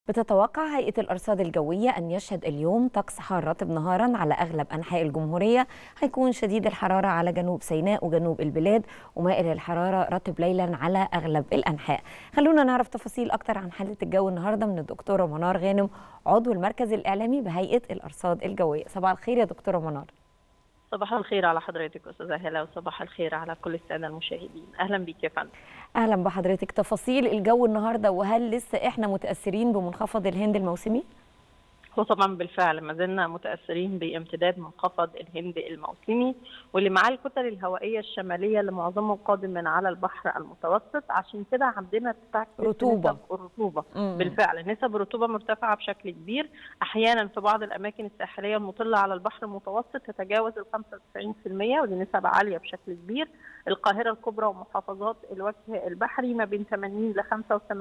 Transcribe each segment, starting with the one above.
بتتوقع هيئة الأرصاد الجوية أن يشهد اليوم طقس حار رطب نهارا على أغلب أنحاء الجمهورية هيكون شديد الحرارة على جنوب سيناء وجنوب البلاد ومائل الحرارة رطب ليلا على أغلب الأنحاء خلونا نعرف تفاصيل أكتر عن حالة الجو النهاردة من الدكتورة منار غانم عضو المركز الإعلامي بهيئة الأرصاد الجوية صباح الخير يا دكتورة منار صباح الخير على حضرتك استاذه هلا وصباح الخير على كل الساده المشاهدين اهلا بك يا فندم أهلا بحضرتك تفاصيل الجو النهاردة وهل لسه إحنا متأثرين بمنخفض الهند الموسمي؟ هو طبعا بالفعل ما زلنا متاثرين بامتداد منخفض الهند الموسمي واللي معاه الكتل الهوائيه الشماليه اللي معظمه قادم من على البحر المتوسط عشان كده عندنا ارتفاع رطوبة. الرطوبه مم. بالفعل نسب الرطوبه مرتفعه بشكل كبير احيانا في بعض الاماكن الساحليه المطله على البحر المتوسط تتجاوز ال 95% ودي نسب عاليه بشكل كبير القاهره الكبرى ومحافظات الوجه البحري ما بين 80 ل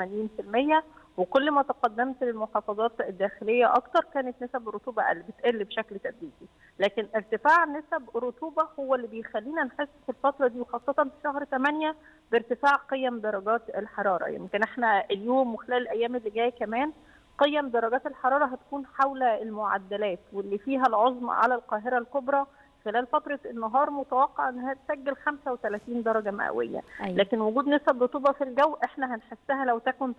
85% وكل ما تقدمت للمحافظات الداخليه اكثر كانت نسب الرطوبه اقل بتقل بشكل تدريجي لكن ارتفاع نسب الرطوبه هو اللي بيخلينا نحس في الفتره دي وخاصه في شهر 8 بارتفاع قيم درجات الحراره يمكن احنا اليوم وخلال الايام اللي جايه كمان قيم درجات الحراره هتكون حول المعدلات واللي فيها العظمى على القاهره الكبرى خلال فتره النهار متوقع انها تسجل 35 درجه مئويه أيوة. لكن وجود نسب رطوبه في الجو احنا هنحسها لو تكن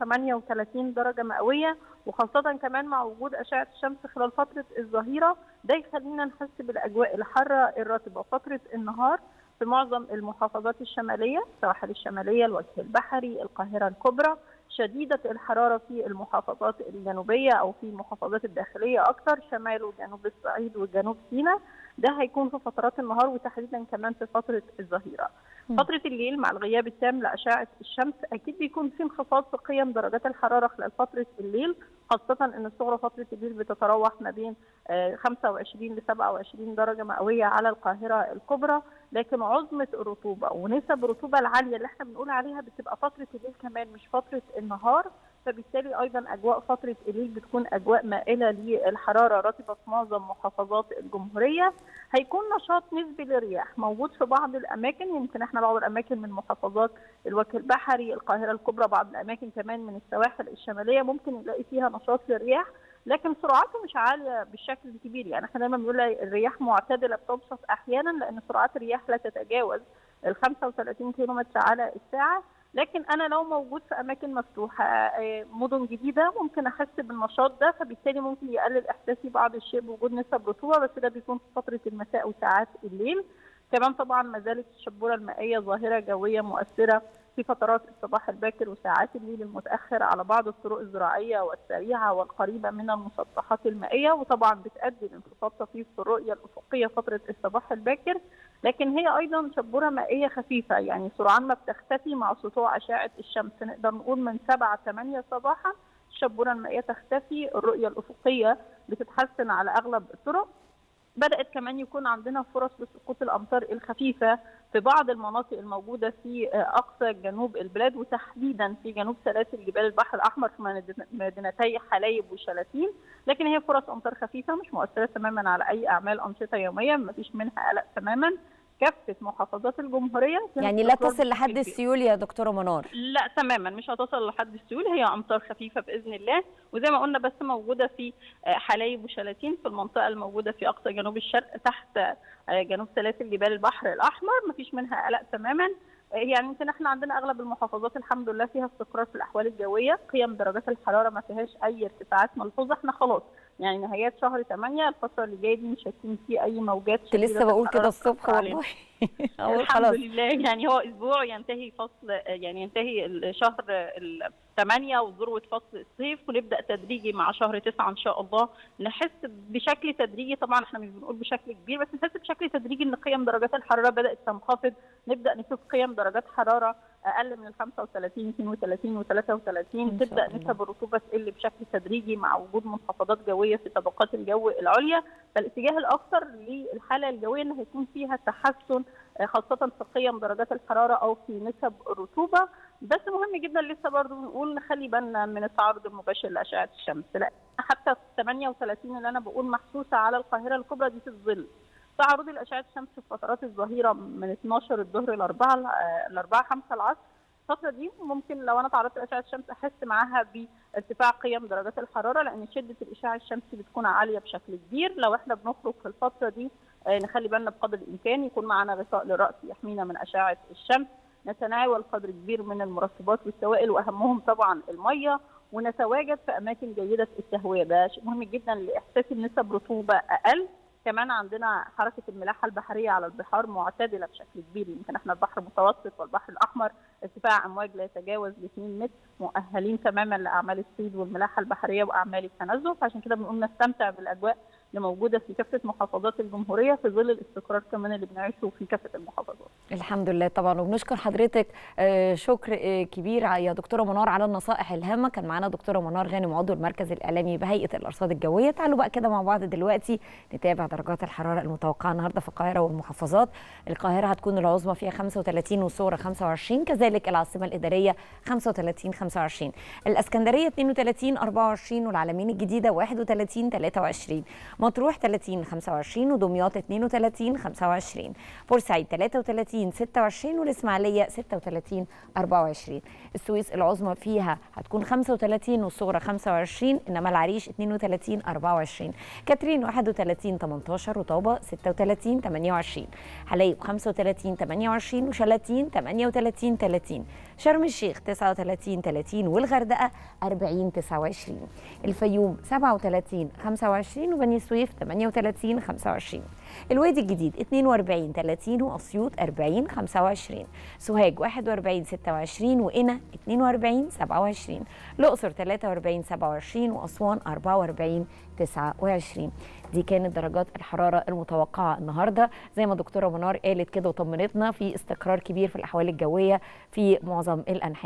38 درجه مئويه وخاصه كمان مع وجود اشعه الشمس خلال فتره الظهيره ده يخلينا نحس بالاجواء الحاره الرطبه فتره النهار في معظم المحافظات الشماليه السواحل الشماليه الوجه البحري القاهره الكبرى شديده الحراره في المحافظات الجنوبيه او في المحافظات الداخليه اكثر شمال وجنوب الصعيد وجنوب سيناء ده هيكون في فترات النهار وتحديدا كمان في فتره الظهيره. مم. فتره الليل مع الغياب التام لاشعه الشمس اكيد بيكون في انخفاض في قيم درجات الحراره خلال فتره الليل خاصه ان الصغرى فتره الليل بتتراوح ما بين آه، 25 ل 27 درجه مئويه على القاهره الكبرى لكن عظمه الرطوبه ونسب الرطوبه العاليه اللي احنا بنقول عليها بتبقى فتره الليل كمان مش فتره النهار فبالتالي ايضا اجواء فتره الليل بتكون اجواء مائله للحراره رطبه في معظم محافظات الجمهوريه هيكون نشاط نسبي للرياح موجود في بعض الاماكن يمكن احنا بعض الاماكن من محافظات الوجه البحري القاهره الكبرى بعض الاماكن كمان من السواحل الشماليه ممكن نلاقي فيها نشاط للرياح لكن سرعته مش عاليه بالشكل الكبير يعني احنا دايما بنقول الرياح معتدله بتبسط احيانا لان سرعات الرياح لا تتجاوز ال 35 كيلومتر على الساعه لكن انا لو موجود في اماكن مفتوحه آه، مدن جديده ممكن احس بالنشاط ده فبالتالي ممكن يقلل احساسي بعض الشيء بوجود نسب رطوبه بس ده بيكون في فتره المساء وساعات الليل كمان طبعا ما زالت الشبوره المائيه ظاهره جويه مؤثره في فترات الصباح الباكر وساعات الليل المتاخر على بعض الطرق الزراعيه والسريعه والقريبه من المسطحات المائيه وطبعا بتؤدي لانخفاض طفيف في الرؤيه الافقيه فتره الصباح الباكر لكن هي ايضا شبوره مائيه خفيفه يعني سرعان ما بتختفي مع سطوع اشعه الشمس نقدر نقول من 7 8 صباحا الشبوره المائيه تختفي الرؤيه الافقيه بتتحسن على اغلب الطرق بدات كمان يكون عندنا فرص لسقوط الامطار الخفيفه في بعض المناطق الموجوده في آه، اقصى جنوب البلاد وتحديدا في جنوب سلاسل جبال البحر الاحمر في مدن- مدينتي حلايب وشلاتين لكن هي فرص امطار خفيفه مش مؤثره تماما على اي اعمال انشطه يوميه ما فيش منها قلق تماما كافه محافظات الجمهوريه فيها يعني لا استقرار تصل لحد بشكل كبير. السيول يا دكتورة منار لا تماما مش هتصل لحد السيول هي امطار خفيفه باذن الله وزي ما قلنا بس موجوده في آه، حلايب وشلاتين في المنطقه الموجوده في اقصى جنوب الشرق تحت آه، جنوب سلاسل جبال البحر الاحمر مفيش منها قلق تماما آه، يعني يمكن احنا عندنا اغلب المحافظات الحمد لله فيها استقرار في الاحوال الجويه قيم درجات الحراره ما فيهاش اي ارتفاعات ملحوظه احنا خلاص يعني نهايات شهر 8 الفتره اللي جايه دي مش هيكون في اي موجات كنت لسه شديدة بقول كده الحرارة الصبح تأثر علينا. والله أقول الحمد خلاص لله يعني هو اسبوع ينتهي فصل يعني ينتهي الشهر الثمانية وذروة فصل الصيف ونبدا تدريجي مع شهر تسعة ان شاء الله نحس بشكل تدريجي طبعا احنا مش بنقول بشكل كبير بس نحس بشكل تدريجي ان قيم درجات الحراره بدات تنخفض نبدا نشوف قيم درجات حراره اقل من ال 35 32 و33 إن شاء تبدا الله. نسب الرطوبه تقل بشكل تدريجي مع وجود منخفضات جويه في طبقات الجو العليا فالاتجاه الاكثر للحاله الجويه ان هيكون فيها تحسن آه، خاصه في قيم درجات الحراره او في نسب الرطوبه بس مهم جدا لسه برضو بنقول نخلي بالنا من التعرض المباشر لاشعه الشمس لا حتى 38 اللي انا بقول محسوسه على القاهره الكبرى دي في الظل تعرض الاشعه الشمس في فترات الظهيره من 12 الظهر ل 4 ل 4 5 العصر الفتره دي ممكن لو انا تعرضت لاشعه الشمس احس معاها ارتفاع قيم درجات الحراره لان شده الاشعاع الشمسي بتكون عاليه بشكل كبير لو احنا بنخرج في الفتره دي نخلي بالنا بقدر الامكان يكون معنا غطاء للراس يحمينا من اشعه الشمس نتناول قدر كبير من المرطبات والسوائل واهمهم طبعا الميه ونتواجد في اماكن جيده التهويه ده شيء مهم جدا لاحساس نسب رطوبه اقل كمان عندنا حركه الملاحه البحريه على البحار معتدله بشكل كبير يمكن احنا البحر المتوسط والبحر الاحمر ارتفاع امواج لا يتجاوز ل 2 متر مؤهلين تماما لاعمال الصيد والملاحه البحريه واعمال التنزه فعشان كده بنقوم نستمتع بالاجواء اللي موجوده في كافه محافظات الجمهوريه في ظل الاستقرار كمان اللي بنعيشه في كافه المحافظات. الحمد لله طبعا وبنشكر حضرتك شكر كبير يا دكتوره منار على النصائح الهامه كان معانا دكتوره منار غانم عضو المركز الاعلامي بهيئه الارصاد الجويه تعالوا بقى كده مع بعض دلوقتي نتابع درجات الحراره المتوقعه النهارده في القاهره والمحافظات القاهره هتكون العظمى فيها 35 والصغرى 25 كذلك العاصمه الاداريه 35 25 الاسكندريه 32 24 والعلمين الجديده 31 23 مطروح 30 25 ودمياط 32 25 بورسعيد 33 26 والاسماعيليه 36 24 السويس العظمى فيها هتكون 35 والصغرى 25 انما العريش 32 24 كاترين 31 18 وطابه 36 28 حلايب 35 28 وشلاتين 38 30 شرم الشيخ 39 30 والغردقه 40 29 الفيوم 37 25 وبني سويف 38 25 الوادي الجديد 42 30 واسيوط 40 25 سوهاج 41 26 وقنا 42 27 الاقصر 43 27 واسوان 44 29 دي كانت درجات الحراره المتوقعه النهارده زي ما دكتوره منار قالت كده وطمنتنا في استقرار كبير في الاحوال الجويه في معظم الانحاء